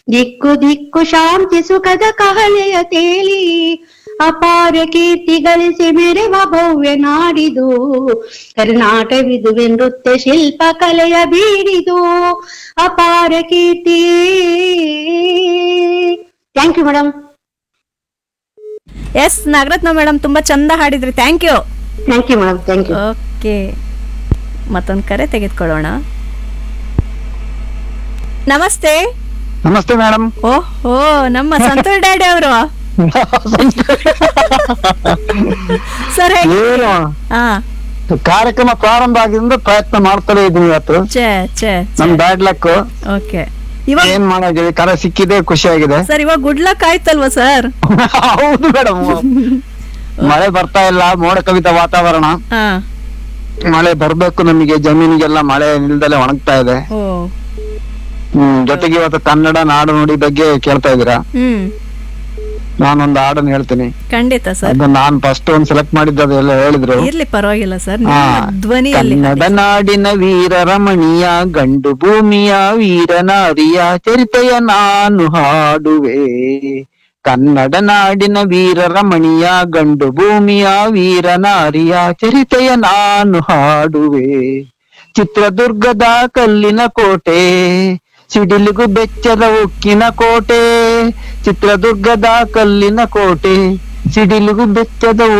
ದಿಕ್ಕು ದಿಕ್ಕು ಶಾಂತಿ ಸುಖದ ಕಹಳೆಯ ತೇಲಿ ಅಪಾರ ಕೀರ್ತಿ ಗಳಿಸಿ ಮೆರೆವ ಭವ್ಯ ನಾಡಿದು ಕರ್ನಾಟವಿದುವೆ ನೃತ್ಯ ಶಿಲ್ಪ ಕಲೆಯ ಬೀಡಿದು ಅಪಾರ ಕೀರ್ತಿ thank you madam S Nagaratna madam ತುಂಬಾ ಚಂದ ಹಾಡಿದ್ರಿ thank you thank you madam thank you okay ಮತ್ತೊಂದು ಕರೆ ತೆಗೆದುಕೊಳ್ಳೋಣ ನಮಸ್ತೆ ನಮಸ್ತೆ ಮೇಡಮ್ ಓಹೋ ನಮ್ಮ ಸಂತೂರ್ ಡ್ಯಾಡಿ ಅವರು ಸರ್ ಹೇಗೆ ಏನು ಹಾ ಕಾರ್ಯಕ್ರಮ ಪ್ರಾರಂಭ ಆಗಿದಿಂದ ಪ್ರಯತ್ನ ಮಾಡ್ತಾನೆ ಇದೀನಿ ಇವತ್ತು ಛೇ ಛೇ ನಮ್ ಬ್ಯಾಡ್ ಲಕ್ ಓಕೆ ಇವಾಗ ಏನ್ ಮಾಡಿದೀವಿ ಕರೆ ಸಿಕ್ಕಿದೆ ಖುಷಿಯಾಗಿದೆ ಸರ್ ಇವಾಗ ಗುಡ್ ಲಕ್ ಆಯ್ತಲ್ವಾ ಸರ್ ಹೌದು ಮೇಡಮ್ ಮಳೆ ಬರ್ತಾ ಇಲ್ಲ ಮೋಡ ಕವಿತ ವಾತಾವರಣ ಹಾ ಮಳೆ ಬರ್ಬೇಕು ನಮಗೆ ಜಮೀನಿಗೆಲ್ಲ ಮಳೆ ನಿಲ್ದಲೆ ಒಣಗ್ತಾ ಇದೆ ಓ ಹ್ಮ್ ಜೊತೆಗೆ ಇವತ್ತು ಕನ್ನಡ ನಾಡು ನುಡಿ ಬಗ್ಗೆ ಕೇಳ್ತಾ ಇದೀರಾ ಹ್ಮ್ ನಾನೊಂದು ಹಾಡನ್ನ ಹೇಳ್ತೀನಿ ಖಂಡಿತ ಸರ್ ಅದು ನಾನ್ ಫಸ್ಟ್ ಒಂದ್ ಸೆಲೆಕ್ಟ್ ಮಾಡಿದ್ದು ಅದೆಲ್ಲ ಹೇಳಿದ್ರು ಇರ್ಲಿ ಪರವಾಗಿಲ್ಲ ಸರ್ ಹಾ. ನಿಮ್ಮ ಧ್ವನಿಯಲ್ಲಿ ಕನ್ನಡ ನಾಡಿನ ವೀರ ರಮಣೀಯ ಗಂಡು ಭೂಮಿಯ ವೀರನಾರಿಯ ಚರಿತೆಯ ನಾನು ಹಾಡುವೆ ಕನ್ನಡ ನಾಡಿನ ವೀರ ರಮಣೀಯ ಗಂಡು ಭೂಮಿಯ ವೀರನಾರಿಯ ಚರಿತೆಯ ನಾನು ಹಾಡುವೆ ಚಿತ್ರದುರ್ಗದ ಕಲ್ಲಿನ ಕೋಟೆ ಸಿಡಿಲಿಗು ಬೆಚ್ಚದ ಉಕ್ಕಿನ ಕೋಟೆ ಚಿತ್ರದುರ್ಗದ ಕಲ್ಲಿನ ಕೋಟೆ ಸಿಡಿಲಿಗು ಬೆಚ್ಚದ